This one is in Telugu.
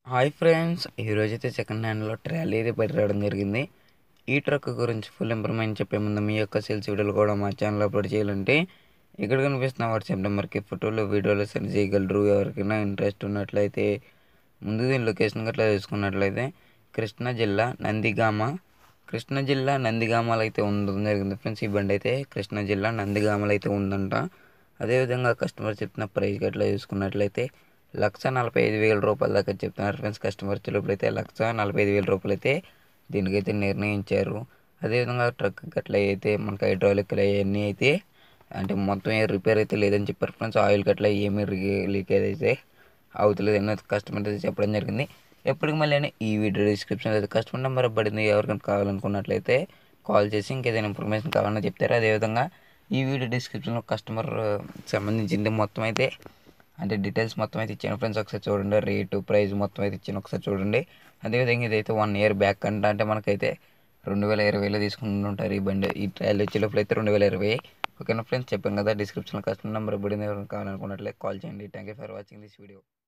హాయ్ ఫ్రెండ్స్ ఈరోజు అయితే సెకండ్ హ్యాండ్లో ట్రాలీ అయితే బయట రావడం జరిగింది ఈ ట్రక్ గురించి ఫుల్ ఇన్ఫర్మేషన్ చెప్పే ముందు మీ యొక్క సేల్స్ వీడియోలు కూడా మా ఛానల్ అప్లోడ్ చేయాలంటే ఇక్కడ కనిపిస్తున్న వాట్సాప్ నెంబర్కి ఫోటోలు వీడియోలు సెండ్ చేయగలరు ఎవరికైనా ఇంట్రెస్ట్ ఉన్నట్లయితే ముందు దీని లొకేషన్ గట్లా చూసుకున్నట్లయితే కృష్ణా జిల్లా నందిగామ కృష్ణా జిల్లా నందిగామలో అయితే ఉండడం జరిగింది ఫ్రెండ్స్ ఈ బండి అయితే కృష్ణా జిల్లా నందిగామలో అయితే ఉందంట అదేవిధంగా కస్టమర్ చెప్తున్న ప్రైస్ గట్లా చూసుకున్నట్లయితే లక్ష నలభై ఐదు వేల రూపాయల దాకా చెప్తున్నారు ఫ్రెండ్స్ కస్టమర్ వచ్చేటప్పుడు అయితే లక్ష నలభై ఐదు వేల రూపాయలు అయితే దీనికైతే నిర్ణయించారు అదేవిధంగా ట్రక్ గట్ల అయితే మనకి హైడ్రాలిక్ అవన్నీ అయితే అంటే మొత్తం ఏ రిపేర్ అయితే లేదని చెప్పారు ఫ్రెండ్స్ ఆయిల్ గట్ల ఏమీ లీకేజ్ అయితే అవుతలేదు అనేది కస్టమర్ అయితే చెప్పడం జరిగింది ఎప్పటికి మళ్ళీ ఈ వీడియో డిస్క్రిప్షన్లో అయితే కస్టమర్ నెంబర్ పడింది ఎవరికైనా కావాలనుకున్నట్లయితే కాల్ చేసి ఇంకేదైనా ఇన్ఫర్మేషన్ కావాలని చెప్తారు అదేవిధంగా ఈ వీడియో డిస్క్రిప్షన్లో కస్టమర్ సంబంధించింది మొత్తం అయితే అంటే డీటెయిల్స్ మొత్తం అయితే ఇచ్చాను ఫ్రెండ్స్ ఒకసారి చూడండి రేటు ప్రైస్ మొత్తం అయితే ఇచ్చాను ఒకసారి చూడండి అదేవిధంగా ఇదైతే వన్ ఇయర్ బ్యాక్ అంట అంటే మనకైతే రెండు వేల ఇరవైలో తీసుకుంటుంటారు ఈ బండి ఈ ట్రయల్ వచ్చేలోపల అయితే రెండు వేల ఇరవై ఓకేనా ఫ్రెండ్స్ చెప్పాను కదా డిస్క్రిప్షన్లో కస్టమర్ నెంబర్ పడింది ఎవరైనా కావాలనుకున్నట్లయితే కాల్ చేయండి thank you for watching this video